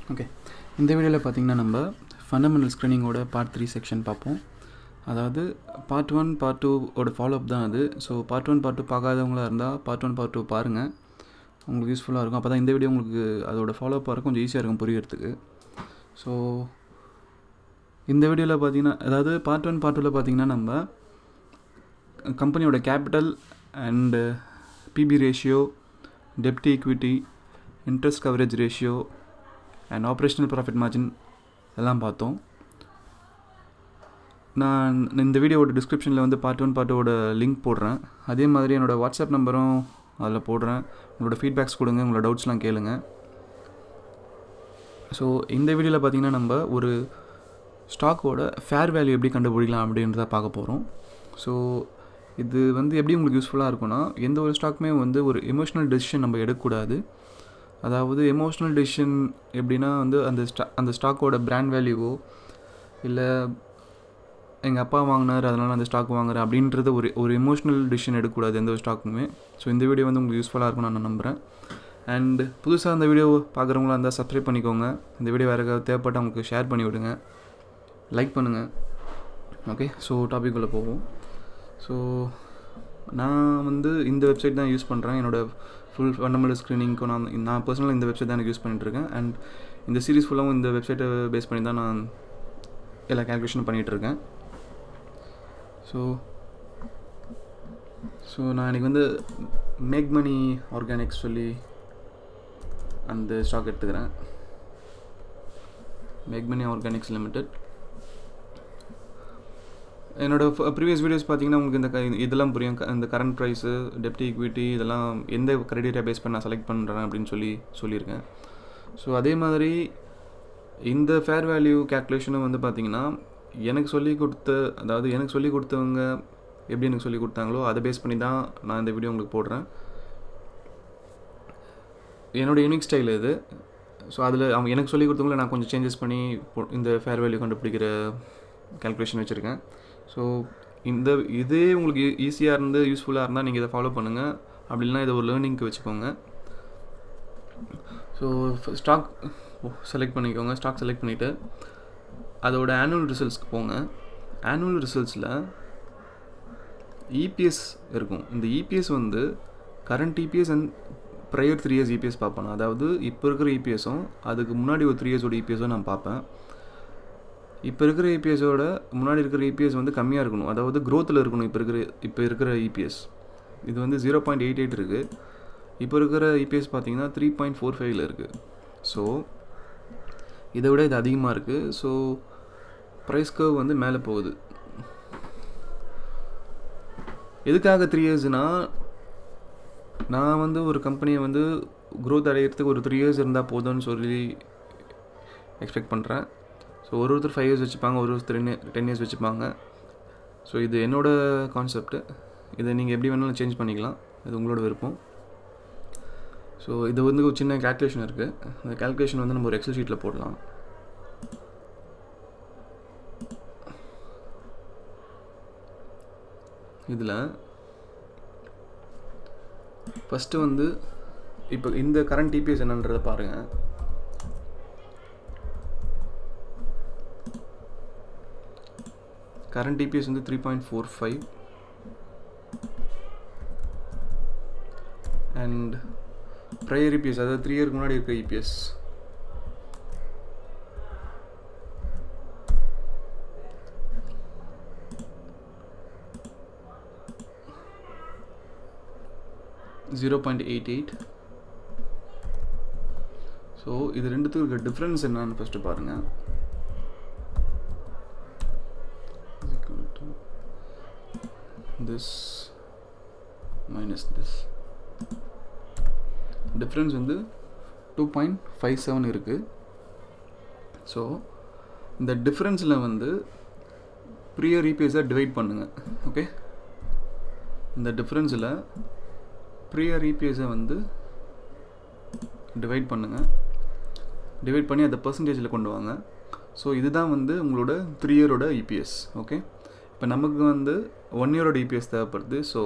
okay இந்த வீடியோவில் பார்த்தீங்கன்னா நம்ம ஃபண்டமெண்டல் ஸ்க்ரீனிங்கோட பார்ட் த்ரீ செக்ஷன் பார்ப்போம் அதாவது பார்ட் ஒன் பார்ட் டூவோட ஃபாலோஅப் தான் அது so part one part two பார்க்காதவங்களா இருந்தால் பார்ட் ஒன் பார்ட் டூ பாருங்கள் உங்களுக்கு யூஸ்ஃபுல்லாக இருக்கும் அப்போ தான் இந்த வீடியோ உங்களுக்கு அதோட ஃபாலோஅப் இருக்கும் கொஞ்சம் ஈஸியாக இருக்கும் புரியறதுக்கு ஸோ இந்த வீடியோவில் பார்த்தீங்கன்னா அதாவது பார்ட் ஒன் பார்ட் டூவில் பார்த்தீங்கன்னா நம்ம கம்பெனியோட கேபிட்டல் அண்டு பிபி ரேஷியோ டெப்ட் equity interest coverage ratio and operational profit margin எல்லாம் பார்த்தோம் நான் இந்த வீடியோவோட டிஸ்கிரிப்ஷனில் வந்து பார்ட் ஒன் பார்ட்டோட லிங்க் போடுறேன் அதே மாதிரி என்னோடய வாட்ஸ்அப் நம்பரும் அதில் போடுறேன் உங்களோட ஃபீட்பேக்ஸ் கொடுங்க உங்களோட டவுட்ஸ்லாம் கேளுங்க ஸோ இந்த வீடியோவில் பார்த்தீங்கன்னா நம்ம ஒரு ஸ்டாக்கோட ஃபேர் வேல்யூ எப்படி கண்டுபிடிக்கலாம் அப்படின்றத பார்க்க போகிறோம் ஸோ இது வந்து எப்படி உங்களுக்கு யூஸ்ஃபுல்லாக இருக்கும்னா எந்த ஒரு ஸ்டாக்குமே வந்து ஒரு எமோஷ்னல் டெசிஷன் நம்ம எடுக்கக்கூடாது அதாவது எமோஷ்னல் டெசிஷன் எப்படின்னா வந்து அந்த ஸ்டா அந்த ஸ்டாக்கோட பிராண்ட் வேல்யூவோ இல்லை எங்கள் அப்பா வாங்கினார் அதனால் அந்த ஸ்டாக் வாங்குறேன் அப்படின்றது ஒரு ஒரு எமோஷ்னல் டிசிஷன் எடுக்கக்கூடாது எந்த ஒரு ஸ்டாக்குமே ஸோ இந்த வீடியோ வந்து உங்களுக்கு யூஸ்ஃபுல்லாக இருக்கும்னு நான் நம்புகிறேன் அண்ட் புதுசாக அந்த வீடியோ பார்க்குறவங்களா இருந்தால் சப்ஸ்கிரைப் பண்ணிக்கோங்க இந்த வீடியோ வேறு ஏதாவது தேவைப்பட்டால் உங்களுக்கு ஷேர் பண்ணி விடுங்க லைக் பண்ணுங்கள் ஓகே ஸோ டாபிக் உள்ள போவோம் ஸோ நான் வந்து இந்த வெப்சைட் தான் யூஸ் பண்ணுறேன் என்னோடய ஃபுல் ஃபண்டமெண்டல் ஸ்க்ரீனிங்க்கும் நான் நான் பர்சனலாக இந்த வெப்சைட் தான் எனக்கு யூஸ் பண்ணிகிட்ருக்கேன் அண்ட் இந்த சீரிஸ் ஃபுல்லாகவும் இந்த வெப்சைட்டை பேஸ் பண்ணி தான் நான் எல்லா கேல்குலேஷனும் பண்ணிகிட்ருக்கேன் ஸோ ஸோ நான் இன்றைக்கி வந்து மேக் மணி ஆர்கானிக்ஸ் சொல்லி அந்த ஸ்டாக் எடுத்துக்கிறேன் மேக் மணி ஆர்கானிக்ஸ் லிமிடெட் என்னோடய ப்ரீவியஸ் வீடியோஸ் பார்த்தீங்கன்னா உங்களுக்கு இந்த க இதெல்லாம் புரியும் இந்த கரண்ட் ப்ரைஸு டெப்ட் ஈக்விட்டி இதெல்லாம் எந்த க்ரைட்டீரியா பேஸ் பண்ணி நான் செலக்ட் பண்ணுறேன் அப்படின்னு சொல்லி சொல்லியிருக்கேன் ஸோ அதே மாதிரி இந்த ஃபேர் வேல்யூ கேல்குலேஷனும் வந்து பார்த்திங்கன்னா எனக்கு சொல்லி கொடுத்த அதாவது எனக்கு சொல்லி கொடுத்தவங்க எப்படி எனக்கு சொல்லி கொடுத்தாங்களோ அதை பேஸ் பண்ணி தான் நான் இந்த வீடியோ உங்களுக்கு போடுறேன் என்னோடய யூனிக் ஸ்டைல் இது ஸோ அதில் அவங்க எனக்கு சொல்லி கொடுத்தவங்கள நான் கொஞ்சம் சேஞ்சஸ் பண்ணி இந்த ஃபேர் வேல்யூ கண்டுபிடிக்கிற கேல்குலேஷன் வச்சுருக்கேன் ஸோ இந்த இதே உங்களுக்கு ஈஸியாக இருந்து யூஸ்ஃபுல்லாக இருந்தால் நீங்கள் இதை ஃபாலோ பண்ணுங்கள் அப்படி இல்லைனா இதை ஒரு லேர்னிங்க்கு வச்சுக்கோங்க ஸோ ஸ்டாக் செலக்ட் பண்ணிக்கோங்க ஸ்டாக் செலக்ட் பண்ணிவிட்டு அதோட ஆனுவல் ரிசல்ட்ஸ்க்கு போங்க ஆனுவல் ரிசல்ட்ஸில் இபிஎஸ் இருக்கும் இந்த இபிஎஸ் வந்து current EPS and prior three years EPS பார்ப்பேன் அதாவது இப்போ இருக்கிற இபிஎஸும் அதுக்கு முன்னாடி ஒரு த்ரீ இயர்ஸோட இபிஎஸும் நான் பார்ப்பேன் இப்போ இருக்கிற இபிஎஸோட முன்னாடி இருக்கிற இபிஎஸ் வந்து கம்மியாக இருக்கணும் அதாவது க்ரோத்தில் இருக்கணும் இப்போ இருக்கிற இப்போ இருக்கிற இபிஎஸ் இது வந்து ஜீரோ பாயிண்ட் எயிட் எயிட் இருக்குது இப்போ இருக்கிற இபிஎஸ் பார்த்தீங்கன்னா த்ரீ பாயிண்ட் ஃபோர் ஃபைவ்ல இருக்குது ஸோ இதை விட இது அதிகமாக இருக்குது ஸோ ப்ரைஸ் கர்வ் வந்து மேலே போகுது எதுக்காக த்ரீ இயர்ஸ்னால் நான் வந்து ஒரு கம்பெனியை வந்து க்ரோத் அடையிறதுக்கு ஒரு த்ரீ இயர்ஸ் இருந்தால் போதும்னு சொல்லி எக்ஸ்பெக்ட் பண்ணுறேன் ஸோ ஒரு ஒருத்தர் ஃபைவ் இயர்ஸ் வச்சுப்பாங்க ஒரு ஒருத்தர் டென் இயர்ஸ் வச்சுப்பாங்க ஸோ இது என்னோடய கான்செப்ட்டு இதை நீங்கள் எப்படி வேணாலும் சேஞ்ச் பண்ணிக்கலாம் இது உங்களோட விருப்பம் ஸோ இது வந்து ஒரு சின்ன கேல்குலேஷன் இருக்குது அந்த கேல்குலேஷன் வந்து நம்ம ஒரு எக்ஸல் ஷீட்டில் போடலாம் இதில் ஃபஸ்ட்டு வந்து இப்போ இந்த கரண்ட் டிபிஎஸ் என்னன்றதை பாருங்கள் கரண்ட் டிபிஎஸ் வந்து three point four five and prior EPS அதாவது த்ரீ இயருக்கு முன்னாடி இருக்க EPS zero point eight eight so இது ரெண்டுத்துக்கும் இருக்க டிஃப்ரென்ஸ் என்னன்னு ஃபஸ்ட்டு பாருங்கள் this minus this டிஃப்ரென்ஸ் வந்து டூ பாயிண்ட் ஃபைவ் செவன் இருக்குது ஸோ இந்த டிஃப்ரென்ஸில் வந்து ப்ரியர் இபிஎஸை டிவைட் பண்ணுங்கள் ஓகே இந்த டிஃப்ரென்ஸில் ப்ரியர் இபிஎஸை வந்து டிவைட் பண்ணுங்கள் டிவைட் பண்ணி அதை பர்சன்டேஜில் கொண்டு வாங்க ஸோ இதுதான் வந்து உங்களோட த்ரீ இயரோட இபிஎஸ் ஓகே இப்போ நமக்கு வந்து ஒன் இயரோட இபிஎஸ் தேவைப்படுது ஸோ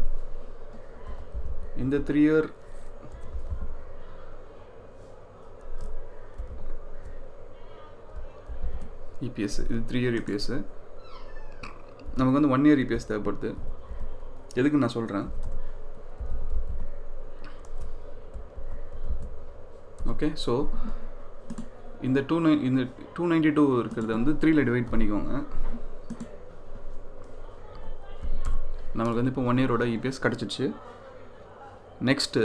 இந்த த்ரீ இயர் இபிஎஸ் இது த்ரீ இயர் இபிஎஸ்ஸு நமக்கு வந்து ஒன் இயர் இபிஎஸ் தேவைப்படுது எதுக்கு நான் சொல்கிறேன் ஓகே ஸோ இந்த டூ நை இந்த டூ நைன்டி டூ இருக்கிறத வந்து த்ரீல டிவைட் பண்ணிக்கோங்க நம்மளுக்கு வந்து இப்போ ஒன் இயரோட இபிஎஸ் கிடச்சிச்சு நெக்ஸ்ட்டு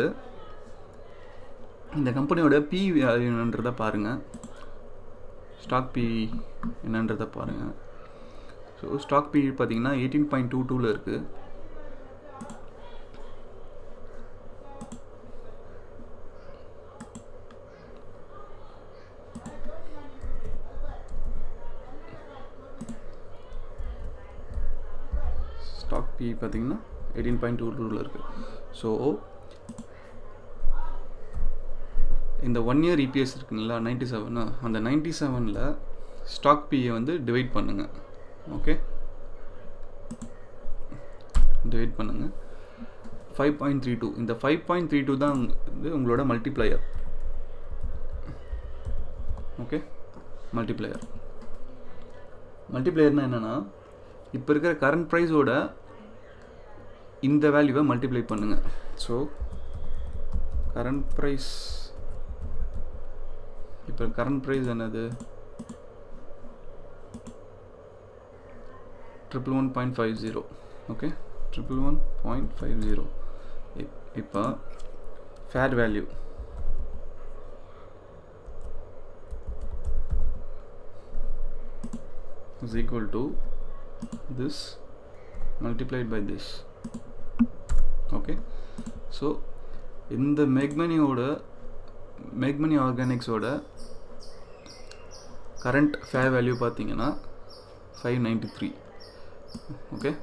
இந்த கம்பெனியோட பி என்னன்றதை பாருங்கள் ஸ்டாக் பி என்னன்றதை பாருங்கள் ஸோ ஸ்டாக் பி பார்த்தீங்கன்னா எயிட்டீன் பாயிண்ட் டூ டூவில் இருக்குது ஸ்டாக் பி பார்த்தீங்கன்னா எயிட்டீன் பாயிண்ட் டூ டூவில் இருக்குது ஸோ இந்த ஒன் இயர் இபிஎஸ் இருக்குங்களா நைன்டி செவனு அந்த நைன்டி செவனில் ஸ்டாக் பியை வந்து டிவைட் பண்ணுங்கள் ஓகே டிவைட் பண்ணுங்கள் ஃபைவ் பாயிண்ட் த்ரீ டூ இந்த ஃபைவ் பாயிண்ட் த்ரீ டூ தான் வந்து உங்களோட மல்டிப்ளையர் ஓகே மல்டிப்ளையர் மல்டிப்ளையர்னால் என்னென்னா இப்போ இருக்கிற கரண்ட் ப்ரைஸோட இந்த வேல்யூவை மல்டிப்ளை பண்ணுங்கள் ஸோ கரண்ட் ப்ரைஸ் இப்போ கரண்ட் ப்ரைஸ் என்னது triple one point five zero okay triple one point five zero இப்போ fair value is equal to this multiplied by this okay so இந்த மெக்மனியோட மெக்மனி ஆர்கானிக்ஸோட கரண்ட் ஃபேர் வேல்யூ பார்த்தீங்கன்னா five ninety three okay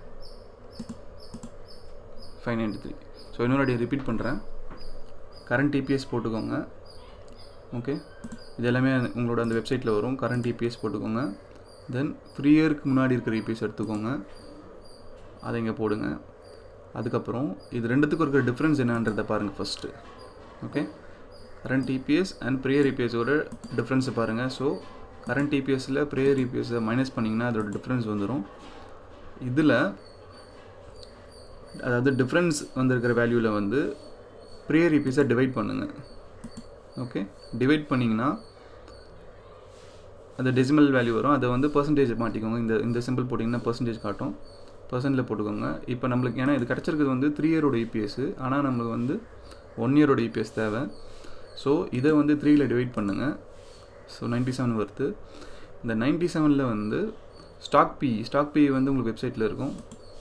five ninety three so இன்னொரு அடி repeat பண்ணுறேன் current DPS போட்டுக்கோங்க ஓகே இது எல்லாமே உங்களோட அந்த வெப்சைட்டில் வரும் கரண்ட் டிபிஎஸ் போட்டுக்கோங்க தென் த்ரீ இயருக்கு முன்னாடி இருக்கிற இபிஎஸ் எடுத்துக்கோங்க அதை இங்கே போடுங்க அதுக்கப்புறம் இது ரெண்டுத்துக்கும் இருக்கிற டிஃப்ரென்ஸ் என்னன்றதை பாருங்கள் first okay current EPS and prior இபிஎஸோட டிஃப்ரென்ஸை பாருங்கள் ஸோ கரண்ட் இபிஎஸில் ப்ரேயர் இபிஎஸை மைனஸ் பண்ணிங்கன்னா அதோட டிஃப்ரென்ஸ் வந்துடும் இதில் அதாவது டிஃப்ரென்ஸ் வந்திருக்கிற வேல்யூவில் வந்து ப்ரேயர் இபிஎஸை டிவைட் பண்ணுங்கள் ஓகே டிவைட் பண்ணிங்கன்னா அந்த டெசிமல் வேல்யூ வரும் அதை வந்து பர்சன்டேஜ் மாட்டிக்கோங்க இந்த இந்த சிம்பிள் போட்டிங்கன்னா பர்சன்டேஜ் காட்டும் பர்சன்டில் போட்டுக்கோங்க இப்போ நம்மளுக்கு ஏன்னா இது கிடச்சிருக்கிறது வந்து த்ரீ இயரோட இபிஎஸ் ஆனால் நம்மளுக்கு வந்து ஒன் இயரோட இபிஎஸ் தேவை ஸோ இதை வந்து த்ரீயில் டிவைட் பண்ணுங்கள் ஸோ நைன்ட்டி செவன் வருது இந்த நைன்ட்டி செவனில் வந்து ஸ்டாக் பி ஸ்டாக் பி வந்து உங்களுக்கு வெப்சைட்டில் இருக்கும்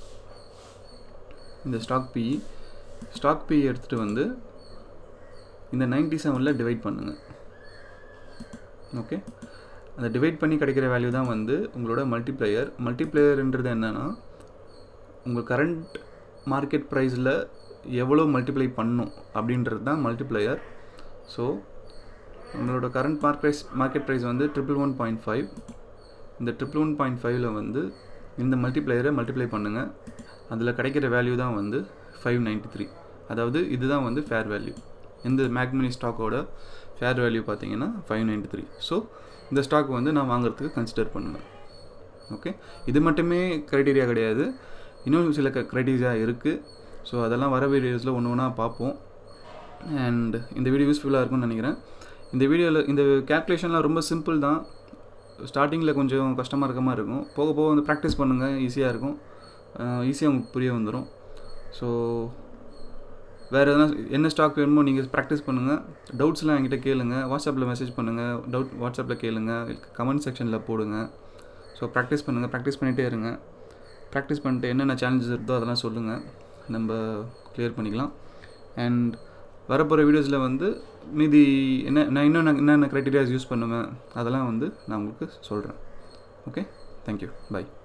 இந்த ஸ்டாக் பி ஸ்டாக் பி எடுத்துகிட்டு வந்து இந்த நைன்ட்டி செவனில் டிவைட் பண்ணுங்கள் ஓகே அந்த டிவைட் பண்ணி கிடைக்கிற வேல்யூ தான் வந்து உங்களோட மல்டிப்ளையர் மல்டிப்ளையர்ன்றது என்னென்னா உங்கள் கரண்ட் மார்க்கெட் ப்ரைஸில் எவ்வளோ மல்டிப்ளை பண்ணும் அப்படின்றது தான் மல்டிப்ளையர் ஸோ உங்களோட current mark price market price வந்து ட்ரிபிள் ஒன் பாயிண்ட் ஃபைவ் இந்த ட்ரிபிள் ஒன் பாயிண்ட் ஃபைவ்ல வந்து இந்த மல்டிப்ளையரை மல்டிப்ளை பண்ணுங்கள் அதில் கிடைக்கிற வேல்யூ தான் வந்து ஃபைவ் நைன்ட்டி த்ரீ அதாவது இதுதான் வந்து ஃபேர் வேல்யூ இந்த மேக்மினி ஸ்டாக்கோட ஃபேர் வேல்யூ பார்த்தீங்கன்னா ஃபைவ் நைன்ட்டி த்ரீ ஸோ இந்த ஸ்டாக் வந்து நான் வாங்குறதுக்கு கன்சிடர் பண்ணுவேன் ஓகே இது மட்டுமே க்ரைட்டீரியா கிடையாது இன்னும் சில க க்ரைட்டீரியா இருக்குது ஸோ அதெல்லாம் வர வீடியோஸில் ஒன்று ஒன்றா பார்ப்போம் அண்ட் இந்த வீடியோ யூஸ்ஃபுல்லாக இருக்கும்னு நினைக்கிறேன் இந்த வீடியோவில் இந்த கேல்குலேஷன்லாம் ரொம்ப சிம்பிள் தான் ஸ்டார்டிங்கில் கொஞ்சம் கஷ்டமாக இருக்க மாதிரி இருக்கும் போக போக வந்து ப்ராக்டிஸ் பண்ணுங்கள் ஈஸியாக இருக்கும் ஈஸியாக உங்களுக்கு புரிய வந்துடும் ஸோ வேறு எதனா என்ன ஸ்டாக் வேணுமோ நீங்கள் ப்ராக்டிஸ் பண்ணுங்கள் டவுட்ஸ்லாம் என்கிட்ட கேளுங்க வாட்ஸ்அப்பில் மெசேஜ் பண்ணுங்கள் டவுட் வாட்ஸ்அப்பில் கேளுங்க கமெண்ட் செக்ஷனில் போடுங்க ஸோ ப்ராக்டிஸ் பண்ணுங்கள் ப்ராக்டிஸ் பண்ணிகிட்டே இருங்க ப்ராக்டிஸ் பண்ணிட்டு என்னென்ன சேலஞ்சஸ் இருக்கோ அதெல்லாம் சொல்லுங்கள் நம்ம கிளியர் பண்ணிக்கலாம் அண்ட் வரப்போகிற வீடியோஸில் வந்து மீதி என்ன நான் இன்னும் நான் என்னென்ன க்ரைட்டீரியாஸ் யூஸ் பண்ணுவேன் அதெல்லாம் வந்து நான் உங்களுக்கு சொல்கிறேன் ஓகே தேங்க்யூ பை